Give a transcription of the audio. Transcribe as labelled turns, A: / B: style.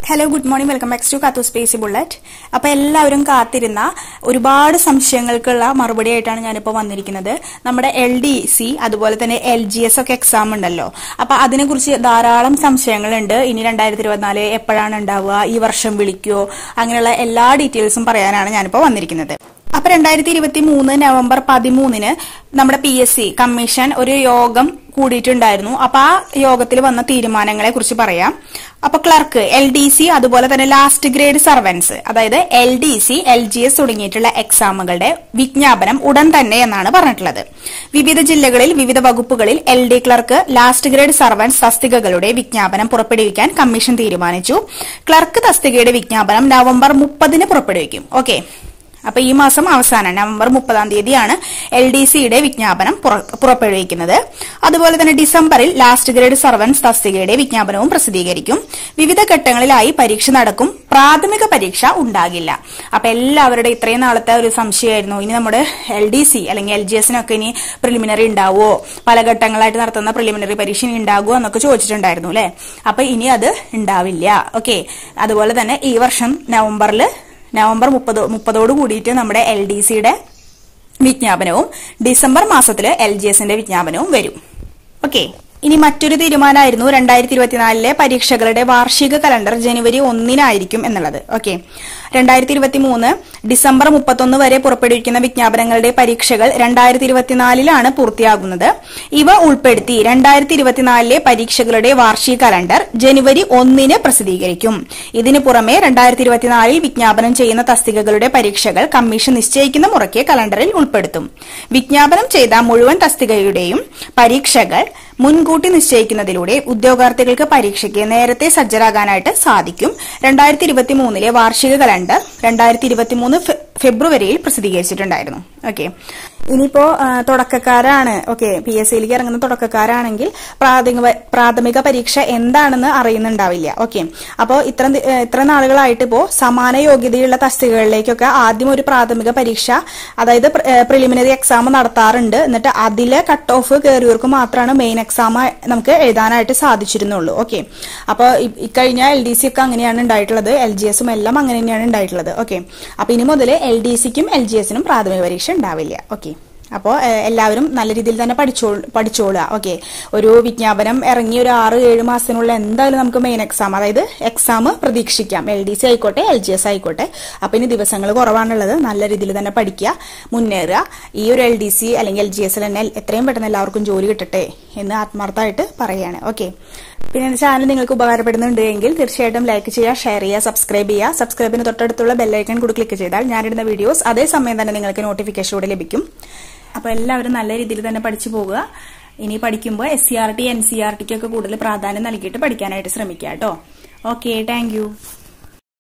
A: hello good morning welcome back to Kathu space bullet അപ്പൊ എല്ലാവരും കാത്തിരുന്ന ഒരുപാട് സംശയങ്ങൾക്കുള്ള മറുപടി ആയിട്ടാണ് ഞാനിപ്പോൾ വന്നിരിക്കുന്നത് നമ്മുടെ എൽ ഡി സി അതുപോലെ തന്നെ എൽ ജി എസ് ഒക്കെ എക്സാം ഉണ്ടല്ലോ അപ്പൊ അതിനെക്കുറിച്ച് ധാരാളം സംശയങ്ങളുണ്ട് ഇനി രണ്ടായിരത്തി ഇരുപത്തിനാല് എപ്പോഴാണ് ഉണ്ടാവുക ഈ വർഷം വിളിക്കുവോ അങ്ങനെയുള്ള എല്ലാ ഡീറ്റെയിൽസും പറയാനാണ് ഞാനിപ്പോൾ വന്നിരിക്കുന്നത് അപ്പൊ രണ്ടായിരത്തി ഇരുപത്തി മൂന്ന് നവംബർ പതിമൂന്നിന് നമ്മുടെ പി എസ് സി കമ്മീഷൻ ഒരു യോഗം കൂടിയിട്ടുണ്ടായിരുന്നു അപ്പൊ ആ യോഗത്തിൽ വന്ന തീരുമാനങ്ങളെ കുറിച്ച് പറയാം അപ്പൊ ക്ലർക്ക് എൽ ഡി സി അതുപോലെ തന്നെ ലാസ്റ്റ് ഗ്രേഡ് സർവൻസ് അതായത് L D C L G S തുടങ്ങിയിട്ടുള്ള എക്സാമുകളുടെ വിജ്ഞാപനം ഉടൻ തന്നെ എന്നാണ് പറഞ്ഞിട്ടുള്ളത് വിവിധ ജില്ലകളിൽ വിവിധ വകുപ്പുകളിൽ L D clerk last grade servants തസ്തികകളുടെ വിജ്ഞാപനം പുറപ്പെടുവിക്കാൻ കമ്മീഷൻ തീരുമാനിച്ചു ക്ലർക്ക് തസ്തികയുടെ വിജ്ഞാപനം നവംബർ മുപ്പതിന് പുറപ്പെടുവിക്കും ഓക്കെ അപ്പൊ ഈ മാസം അവസാനം നവംബർ മുപ്പതാം തീയതിയാണ് എൽ ഡി സിയുടെ വിജ്ഞാപനം പുറ- പുറപ്പെടുവിക്കുന്നത് അതുപോലെ തന്നെ ഡിസംബറിൽ ലാസ്റ്റ് ഗ്രേഡ് സർവൻസ് തസ്തികയുടെ വിജ്ഞാപനവും പ്രസിദ്ധീകരിക്കും വിവിധ ഘട്ടങ്ങളിലായി പരീക്ഷ നടക്കും പ്രാഥമിക പരീക്ഷ ഉണ്ടാകില്ല അപ്പൊ എല്ലാവരുടെ ഇത്രയും നാളത്തെ ഒരു സംശയമായിരുന്നു ഇനി നമ്മുടെ എൽ ഡി സി അല്ലെങ്കിൽ എൽ ജി എസിനൊക്കെ ഇനി പ്രിലിമിനറി ഉണ്ടാവുമോ പല ഘട്ടങ്ങളായിട്ട് നടത്തുന്ന പ്രിലിമിനറി പരീക്ഷ ഇനി ഉണ്ടാകുമോ എന്നൊക്കെ ചോദിച്ചിട്ടുണ്ടായിരുന്നു അല്ലെ അപ്പൊ ഇനി അത് ഉണ്ടാവില്ല ഓക്കെ അതുപോലെ തന്നെ ഈ വർഷം നവംബറിൽ നവംബർ മുപ്പത് മുപ്പതോട് കൂടിയിട്ട് നമ്മുടെ എൽ ഡി സിയുടെ വിജ്ഞാപനവും ഡിസംബർ മാസത്തിൽ എൽ ജി എസിന്റെ വിജ്ഞാപനവും വരും ഓക്കെ ഇനി മറ്റൊരു തീരുമാനമായിരുന്നു രണ്ടായിരത്തി ഇരുപത്തിനാലിലെ പരീക്ഷകളുടെ വാർഷിക കലണ്ടർ ജനുവരി ഒന്നിനായിരിക്കും എന്നുള്ളത് ഓക്കെ രണ്ടായിരത്തി ഇരുപത്തി മൂന്ന് ഡിസംബർ മുപ്പത്തൊന്ന് വരെ പുറപ്പെടുവിക്കുന്ന വിജ്ഞാപനങ്ങളുടെ പരീക്ഷകൾ രണ്ടായിരത്തി ഇരുപത്തിനാലിലാണ് പൂർത്തിയാകുന്നത് ഇവ ഉൾപ്പെടുത്തി രണ്ടായിരത്തി ഇരുപത്തിനാലിലെ പരീക്ഷകളുടെ വാർഷിക കലണ്ടർ ജനുവരി ഒന്നിന് പ്രസിദ്ധീകരിക്കും ഇതിനു പുറമെ രണ്ടായിരത്തി ഇരുപത്തിനാലിൽ വിജ്ഞാപനം ചെയ്യുന്ന തസ്തികകളുടെ പരീക്ഷകൾ കമ്മീഷൻ നിശ്ചയിക്കുന്ന മുറയ്ക്ക് കലണ്ടറിൽ ഉൾപ്പെടുത്തും വിജ്ഞാപനം ചെയ്ത മുഴുവൻ തസ്തികയുടെയും പരീക്ഷകൾ മുൻകൂട്ടി നിശ്ചയിക്കുന്നതിലൂടെ ഉദ്യോഗാർത്ഥികൾക്ക് പരീക്ഷയ്ക്ക് നേരത്തെ സജ്ജരാകാനായിട്ട് സാധിക്കും രണ്ടായിരത്തി ഇരുപത്തി മൂന്നിലെ വാർഷിക കലണ്ടർ രണ്ടായിരത്തി ഇരുപത്തി മൂന്ന് ഫെബ്രുവരിയിൽ പ്രസിദ്ധീകരിച്ചിട്ടുണ്ടായിരുന്നു ഓക്കെ ഇനിയിപ്പോ ആ, തുടക്കക്കാരാണ് ഓക്കെ പി എസ് സിയിലേക്ക് ഇറങ്ങുന്ന തുടക്കക്കാരാണെങ്കിൽ പ്രാഥമിക പ്രാഥമിക പരീക്ഷ എന്താണെന്ന് അറിയുന്നുണ്ടാവില്ല ഓക്കെ അപ്പോൾ ഇത്ര ദി- ഏ, ഇത്ര നാളുകളായിട്ട് ഇപ്പോ സമാന യോഗ്യതയുള്ള തസ്തികകളിലേക്കൊക്കെ ആദ്യം ഒരു പ്രാഥമിക പരീക്ഷ അതായത് പ്രിലിമിനറി എക്സാം നടത്താറുണ്ട് എന്നിട്ട് അതിലെ കട്ട് ഓഫ് കയറിയവർക്ക് മാത്രമാണ് മെയിൻ എക്സാം നമുക്ക് എഴുതാനായിട്ട് സാധിച്ചിരുന്നുള്ളൂ ഓക്കെ അപ്പോൾ ഇക്കഴിഞ്ഞ എൽ ഡി സി ഒക്കെ അങ്ങനെയാണ് ഉണ്ടായിട്ടുള്ളത് എൽ ജി എസും എല്ലാം അങ്ങനെ തന്നെയാണ് ഉണ്ടായിട്ടുള്ളത് ഓക്കെ അപ്പൊ ഇനി മുതൽ എൽ ഡി സിക്കും എൽ ജി എസിനും പ്രാഥമിക പരീക്ഷ ഉണ്ടാവില്ല ഓക്കെ അപ്പോൾ എല്ലാവരും നല്ല രീതിയിൽ തന്നെ പഠിച്ചോ പഠിച്ചോളുക ഓക്കെ ഒരു വിജ്ഞാപനം ഇറങ്ങി ഒരു ആറ് ഏഴ് മാസത്തിനുള്ള എന്തായാലും നമുക്ക് മെയിൻ എക്സാം അതായത് എക്സാം പ്രതീക്ഷിക്കാം എൽ ഡി സി ആയിക്കോട്ടെ എൽ ജി എസ് ആയിക്കോട്ടെ അപ്പൊ ഇനി ദിവസങ്ങൾ കുറവാണുള്ളത് നല്ല രീതിയിൽ തന്നെ പഠിക്കുക മുന്നേറുക ഈ ഒരു എൽ ഡി സി അല്ലെങ്കിൽ എൽ ജി എസിൽ തന്നെ എത്രയും പെട്ടെന്ന് എല്ലാവർക്കും ജോലി കിട്ടട്ടെ എന്ന് ആത്മാർത്ഥമായിട്ട് പറയുകയാണ് ഓക്കെ പിന്നെ എന്റെ ചാനൽ നിങ്ങൾക്ക് ഉപകാരപ്പെടുന്നുണ്ട് എങ്കിൽ തീർച്ചയായിട്ടും ലൈക്ക് ചെയ്യുക ഷെയർ ചെയ്യുക സബ്സ്ക്രൈബ് ചെയ്യുക സബ്സ്ക്രൈബിന് തൊട്ടടുത്തുള്ള ബെല്ലൈക്കൺ കൂടി ക്ലിക്ക് ചെയ്താൽ ഞാനിടുന്ന വീഡിയോസ് അതേ സമയം തന്നെ നിങ്ങൾക്ക് നോട്ടിഫിക്കേഷനോടെ ലഭിക്കും അപ്പൊ എല്ലാവരും നല്ല രീതിയിൽ തന്നെ പഠിച്ചു പോകുക ഇനി പഠിക്കുമ്പോൾ S C R T N C R ടിക്കൊക്കെ കൂടുതൽ പ്രാധാന്യം നൽകിയിട്ട് പഠിക്കാനായിട്ട് ശ്രമിക്കുക കേട്ടോ ഓക്കെ താങ്ക്